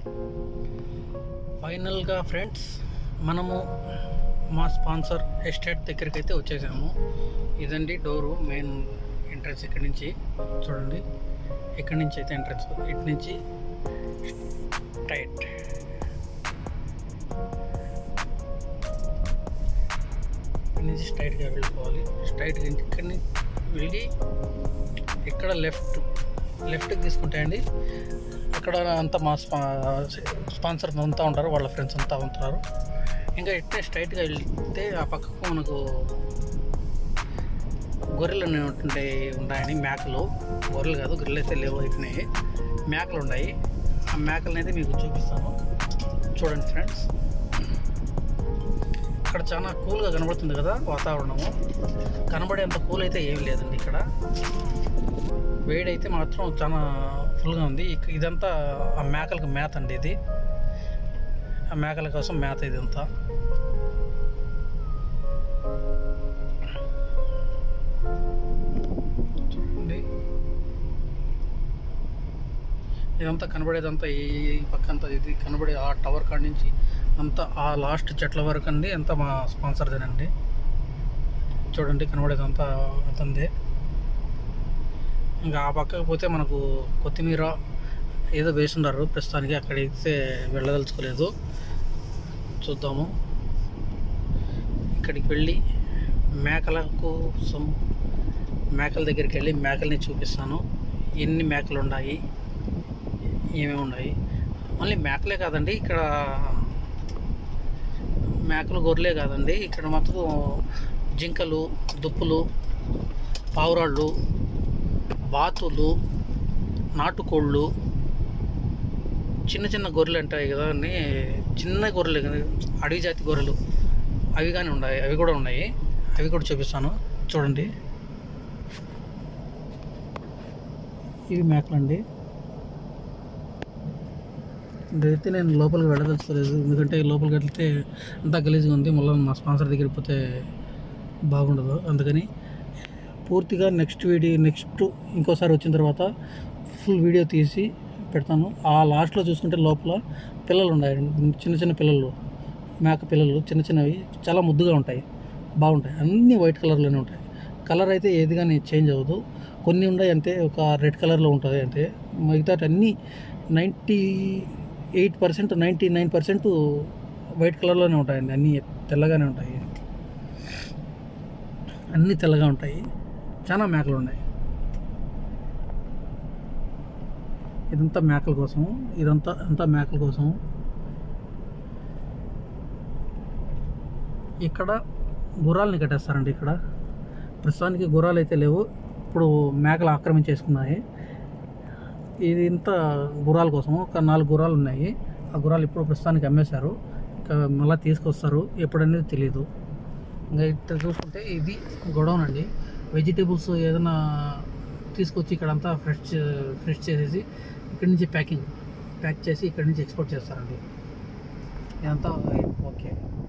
ఫైనల్గా ఫ్రెండ్స్ మనము మా స్పాన్సర్ ఎస్టేట్ దగ్గరికి అయితే వచ్చేసాము ఇదండి డోరు మెయిన్ ఎంట్రన్స్ ఇక్కడి నుంచి చూడండి ఇక్కడి నుంచి అయితే ఎంట్రన్స్ ఇటు నుంచి టైట్ ఇక్కడి నుంచి స్ట్రైట్గా వెళ్ళిపోవాలి స్ట్రైట్గా ఇక్కడి నుంచి వెళ్ళి ఇక్కడ లెఫ్ట్ లెఫ్ట్కి తీసుకుంటే అండి అక్కడ అంతా మా స్పా స్పాన్సర్ అంతా ఉంటారు వాళ్ళ ఫ్రెండ్స్ అంతా ఉంటారు ఇంకా ఇట్టే స్ట్రైట్గా వెళ్తే ఆ పక్కకు మనకు గొర్రెలు అనేవి ఉంటుంటాయి ఉన్నాయని మేకలు గొర్రెలు కాదు గొర్రెలు అయితే లేవు అయిపోయినాయి మేకలు ఉన్నాయి ఆ మేకలను అయితే మీకు చూపిస్తాను చూడండి ఫ్రెండ్స్ ఇక్కడ చాలా కూల్గా కనబడుతుంది కదా వాతావరణము కనబడేంత కూల్ అయితే ఏం లేదండి ఇక్కడ వేడి అయితే మాత్రం చాలా ఫుల్గా ఉంది ఇక ఇదంతా ఆ మేకలకు మేత అండి ఇది ఆ మేకల కోసం మేత ఇదంతా చూడండి ఇదంతా కనబడేదంతా ఈ పక్క అంతా ఇది కనబడే ఆ టవర్ కాడ నుంచి అంతా ఆ లాస్ట్ చెట్ల వరకు అండి అంతా మా స్పాన్సర్దేనండి చూడండి కనబడేదంతా అతందే ఇంకా ఆ పక్కకు పోతే మనకు కొత్తిమీర ఏదో వేసున్నారు ప్రస్తుతానికి అక్కడైతే వెళ్ళదలుచుకోలేదు చూద్దాము ఇక్కడికి వెళ్ళి మేకల కోసం మేకల దగ్గరికి వెళ్ళి మేకల్ని చూపిస్తాను ఎన్ని మేకలు ఉన్నాయి ఏమేమి ఉన్నాయి మళ్ళీ మేకలే కాదండి ఇక్కడ మేకలు గొర్రెలే కాదండి ఇక్కడ మొత్తం జింకలు దుప్పులు పావురాళ్ళు బాతులు నాటుకోళ్ళు చిన్న చిన్న గొర్రెలు ఉంటాయి కదా అన్ని చిన్న గొర్రెలు కదా, అడవి జాతి గొర్రెలు అవి కానీ ఉన్నాయి అవి కూడా ఉన్నాయి అవి కూడా చూపిస్తాను చూడండి ఇవి మేకలండి ఇదైతే నేను లోపలికి వెళ్ళదలుచుకోలేదు ఎందుకంటే లోపలికి వెళ్తే అంతా గలీజ్గా ఉంది మళ్ళీ మా స్పాన్సర్ దగ్గరికి పోతే బాగుండదు అందుకని పూర్తిగా నెక్స్ట్ వీడియో నెక్స్ట్ ఇంకోసారి వచ్చిన తర్వాత ఫుల్ వీడియో తీసి పెడతాను ఆ లాస్ట్లో చూసుకుంటే లోపల పిల్లలు ఉన్నాయి చిన్న చిన్న పిల్లలు మేక పిల్లలు చిన్న చిన్నవి చాలా ముద్దుగా ఉంటాయి బాగుంటాయి అన్నీ వైట్ కలర్లోనే ఉంటాయి కలర్ అయితే ఏది కానీ చేంజ్ అవ్వదు కొన్ని ఉన్నాయి అంతే ఒక రెడ్ కలర్లో ఉంటుంది అంతే మిగతా అన్నీ ninety eight percent ninety nine percent white కలర్లోనే ఉంటాయండి అన్నీ తెల్లగానే ఉంటాయి అన్నీ తెల్లగా ఉంటాయి చాలా మేకలు ఉన్నాయి ఇదంతా మేకల కోసం ఇదంతా అంతా మేకల కోసం ఇక్కడ గుర్రాలని కట్టేస్తారండి ఇక్కడ ప్రస్తుతానికి గుర్రాలు అయితే లేవు ఇప్పుడు మేకలు ఆక్రమించేసుకున్నాయి ఇది ఇంత గుర్రాల కోసం ఒక నాలుగు గుర్రాలు ఉన్నాయి ఆ గుర్రాలు ఇప్పుడు ప్రస్తుతానికి అమ్మేశారు ఇంకా మళ్ళీ తీసుకొస్తారు ఎప్పుడనేది తెలియదు ఇంకా ఇక్కడ చూసుకుంటే ఇది గొడౌన్ అండి వెజిటేబుల్స్ ఏదైనా తీసుకొచ్చి ఇక్కడంతా ఫ్రెష్ ఫ్రెష్ చేసేసి ఇక్కడి నుంచి ప్యాకింగ్ ప్యాక్ చేసి ఇక్కడి నుంచి ఎక్స్పోర్ట్ చేస్తారండి ఇదంతా ఓకే